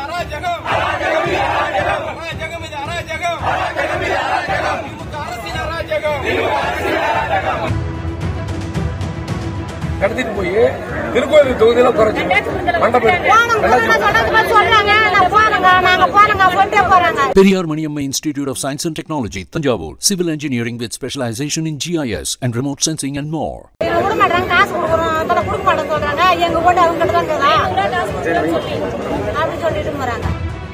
அராஜகம் அராஜகம் இது அராஜகம் திமுக அரசின் அராஜகம் கடத்திட்டு போய் திருக்கோயில் தொகுதியில குறைச்சு மண்டபம் சொல்றாங்க நான் போனங்க நாங்க போனங்க கொண்டே போறாங்க Periyar Maniamma Institute of Science and Technology, Tanjavur. Civil engineering with specialization in GIS and remote sensing and more. எங்க விட மாட்டாங்க காசு கொடுக்குறோம் இப்ப கொடுக்க மாட்டேன்னு சொல்றாங்க எங்க கூட அவங்க கிட்ட தான் இருக்குதா அப்படி சொல்லிட்டு போறாங்க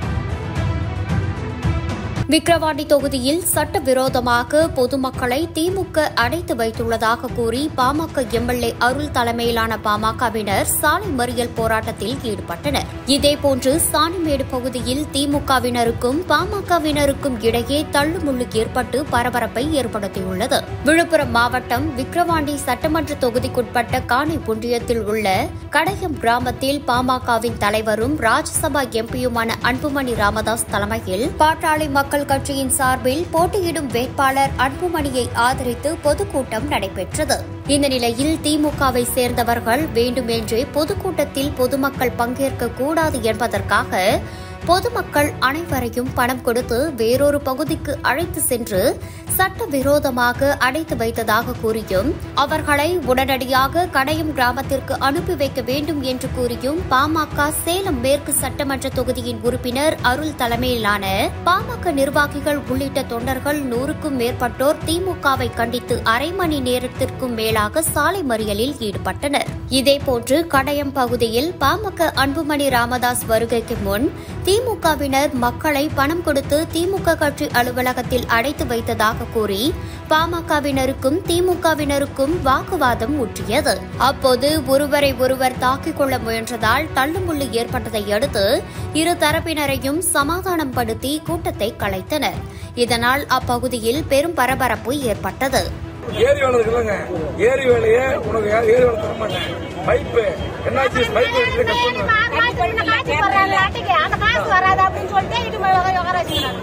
விக்கிரவாண்டி தொகுதியில் சட்டவிரோதமாக பொதுமக்களை திமுக அடைத்து வைத்துள்ளதாக கூறி பாமக எம்எல்ஏ அருள் தலைமையிலான பாமகவினர் சாலை மறியல் போராட்டத்தில் ஈடுபட்டனர் இதேபோன்று சாணிமேடு பகுதியில் திமுகவினருக்கும் பாமகவினருக்கும் இடையே தள்ளுமுள்ளு ஏற்பட்டு பரபரப்பை ஏற்படுத்தியுள்ளது விழுப்புரம் மாவட்டம் விக்கிரவாண்டி சட்டமன்ற தொகுதிக்குட்பட்ட காணி ஒன்றியத்தில் உள்ள கடையம் கிராமத்தில் பாமகவின் தலைவரும் ராஜ்யசபா எம்பியுமான அன்புமணி ராமதாஸ் தலைமையில் பாட்டாளி மக்கள் கட்சியின் சார்பில் போட்டியிடும் வேட்பாளர் அன்புமணியை ஆதரித்து பொதுக்கூட்டம் நடைபெற்றது இந்த நிலையில் திமுகவை சேர்ந்தவர்கள் வேண்டுமென்றே பொதுக்கூட்டத்தில் பொதுமக்கள் பங்கேற்க கூடாது என்பதற்காக பொதுமக்கள் அனைவரையும் பணம் கொடுத்து வேறொரு பகுதிக்கு அழைத்து சென்று சட்டவிரோதமாக அடைத்து வைத்ததாக கூறியும் அவர்களை உடனடியாக கடையும் கிராமத்திற்கு அனுப்பி வைக்க வேண்டும் என்று கூறியும் பாமக சேலம் மேற்கு சட்டமன்ற தொகுதியின் உறுப்பினர் அருள் தலைமையிலான பாமக நிர்வாகிகள் உள்ளிட்ட தொண்டர்கள் நூறுக்கும் மேற்பட்டோர் திமுகவை கண்டித்து அரை மணி நேரத்திற்கும் மேலாக சாலை மறியலில் ஈடுபட்டனர் இதேபோன்று கடையம் பகுதியில் பாமக அன்புமணி ராமதாஸ் வருகைக்கு முன் திமுகவினர் மக்களை பணம் கொடுத்து திமுக கட்சி அலுவலகத்தில் அடைத்து வைத்ததாக கூறி பாமகவினருக்கும் திமுகவினருக்கும் வாக்குவாதம் முற்றியது அப்போது ஒருவரை ஒருவர் தாக்கிக் கொள்ள முயன்றதால் தள்ளுமுள்ளு ஏற்பட்டதை அடுத்து இரு தரப்பினரையும் சமாதானம் படுத்தி கூட்டத்தை கலைத்தனர் இதனால் அப்பகுதியில் பெரும் பரபரப்பு ஏற்பட்டது ஏரி வேலை இருக்குல்லங்க ஏரி வேலையை உனக்கு யா- ஏரி வேலை தர மாட்டேன் பைப்பு என்னாச்சு பைப்பு எடுத்து கட் பண்ணு காசு போடுறாங்க அட்டைக்கு அந்த காசு வராது அப்படின்னு சொல்லிட்டு இது உட்கார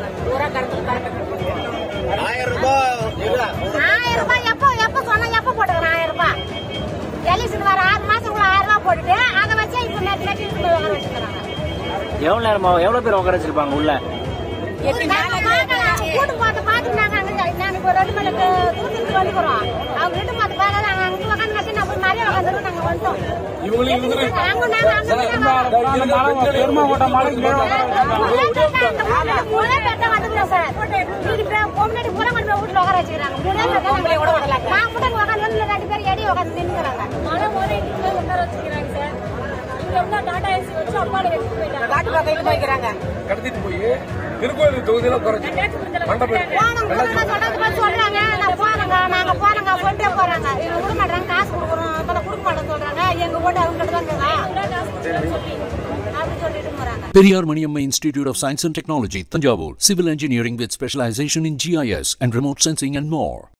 ஆயிரம் ரூபாய் இது ஆயிரம் ரூபாய் எப்போ எப்போ சொன்னா எப்போ போட்டுக்கிறேன் ஆயிரம் ரூபாய் எலிசன் வர ஆறு மாசத்துக்குள்ள ஆயிரம் ரூபாய் போட்டுட்டு அதை வச்சு இப்ப நெட் நெட் இழுத்து போய் உட்கார வச்சுக்கிறாங்க எவ்வளவு நேரமா எவ்வளவு பேர் உட்கார வச்சிருப்பாங்க உள்ள கூட்டு பார்த்து பார்த்துருந்தாங்க நான் இப்போ ரெண்டு மணிக்கு தூத்துக்கு வந்துக்கிறோம் அவங்க வீட்டு பார்த்து பார்க்க நாங்கள் அங்கே உட்காந்து கட்டி நம்ம நிறைய உட்காந்துருக்கோம் நாங்கள் வந்துட்டோம் இவங்களையும் இவங்க அங்க நாங்க அங்க எருமா ஓட்ட மாலைக்கு கடத்திட்டு போய் திருக்கோயில் தொகுதியில குறைச்சு மண்டபம் சொல்றாங்க நான் போனங்க நாங்க போனங்க கொண்டே போறாங்க எங்க விட மாட்டாங்க காசு கொடுக்குறோம் இப்ப கொடுக்க மாட்டேன்னு சொல்றாங்க எங்க கூட அவங்க கிட்ட தான் அப்படி சொல்லிட்டு போறாங்க Periyar Maniamma Institute of Science and Technology, Tanjavur. Civil engineering with specialization in GIS and remote sensing and more.